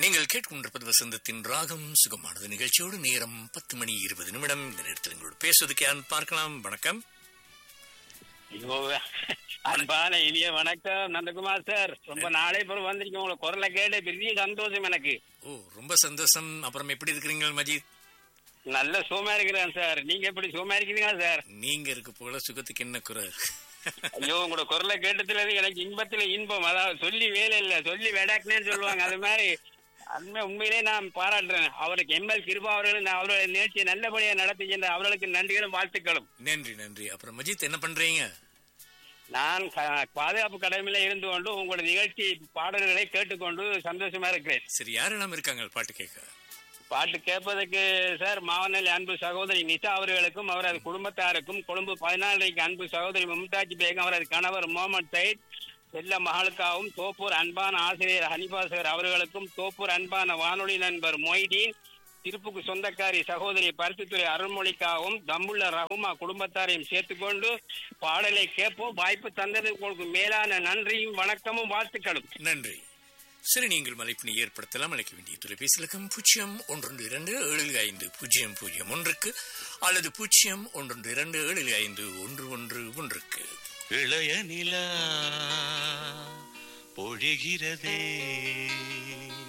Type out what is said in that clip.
நீங்கள் கேட்டுக்கொண்டிருப்பது வசந்தத்தின் ராகம் சுகமானது நிகழ்ச்சியோடு நேரம் பத்து மணி இருபது நிமிடம் இந்த நேரத்தில் எங்களோடு பேசுவதற்கு யார் பார்க்கலாம் வணக்கம் ஐயோ அன்பான இனிய வணக்கம் நந்தகுமார் சார் ரொம்ப நாளை பிறகு வந்திருக்கீங்க உங்களை குரலை கேட்டு பெரிய சந்தோஷம் எனக்கு ஓ ரொம்ப சந்தோஷம் அப்புறம் எப்படி இருக்கிறீங்க மஜித் நல்ல சுகமா இருக்கிறேன் சார் நீங்க எப்படி சுகமா இருக்கிறீங்களா சார் நீங்க இருக்க போல சுகத்துக்கு என்ன குறை ஐயோ உங்களோட குரலை கேட்டதுல இருந்து எனக்கு இன்பத்துல இன்பம் அதாவது சொல்லி வேலை இல்ல சொல்லி வெடாக்குனேன்னு சொல்லுவாங்க அது மாதிரி அண்மை உண்மையிலே நான் பாராட்டுறேன் அவருக்கு எம்எல் கிருபா அவர்கள் நான் அவருடைய நிகழ்ச்சியை நல்லபடியா நடத்தி சென்ற அவர்களுக்கு நன்றிகளும் வாழ்த்துக்களும் நன்றி நன்றி அப்புறம் மஜித் என்ன பண்றீங்க நான் க- பாதுகாப்பு கடமையில இருந்து கொண்டு உங்களோட நிகழ்ச்சி பாடல்களை கேட்டுக்கொண்டு சந்தோஷமா இருக்கிறேன் சரி யாரெல்லாம் இருக்காங்க பாட்டு கேட்க பாட்டு கேட்பதற்கு சார் மாவனல் அன்பு சகோதரி நிஷா அவர்களுக்கும் அவரது குடும்பத்தாருக்கும் கொழும்பு பதினாலைக்கு அன்பு சகோதரி மும்தாஜ் பேகம் அவரது கணவர் முகமது சயித் செல்ல மகளுக்காகவும் தோப்பூர் அன்பான ஆசிரியர் ஹனிபா சார் அவர்களுக்கும் தோப்பூர் அன்பான வானொலி நண்பர் மொய்தீன் திருப்புக்கு சொந்தக்காரி சகோதரி பருத்தித்துறை அருள்மொழிக்காகவும் தம்புள்ள ரகுமா குடும்பத்தாரையும் சேர்த்துக்கொண்டு பாடலை கேட்போம் வாய்ப்பு தந்தது உங்களுக்கு மேலான நன்றியும் வணக்கமும் வாழ்த்துக்களும் நன்றி சரி நீங்கள் மலைப்பினை ஏற்படுத்தலாம் அழைக்க வேண்டிய தொலைபேசி இலக்கம் பூஜ்ஜியம் ஒன்று இரண்டு ஏழு ஐந்து பூஜ்ஜியம் பூஜ்ஜியம் ஒன்றுக்கு அல்லது பூஜ்ஜியம் ஒன்று இரண்டு ஏழு ஐந்து ஒன்று ஒன்று ஒன்றுக்கு இளைய நிலா பொழிகிறதே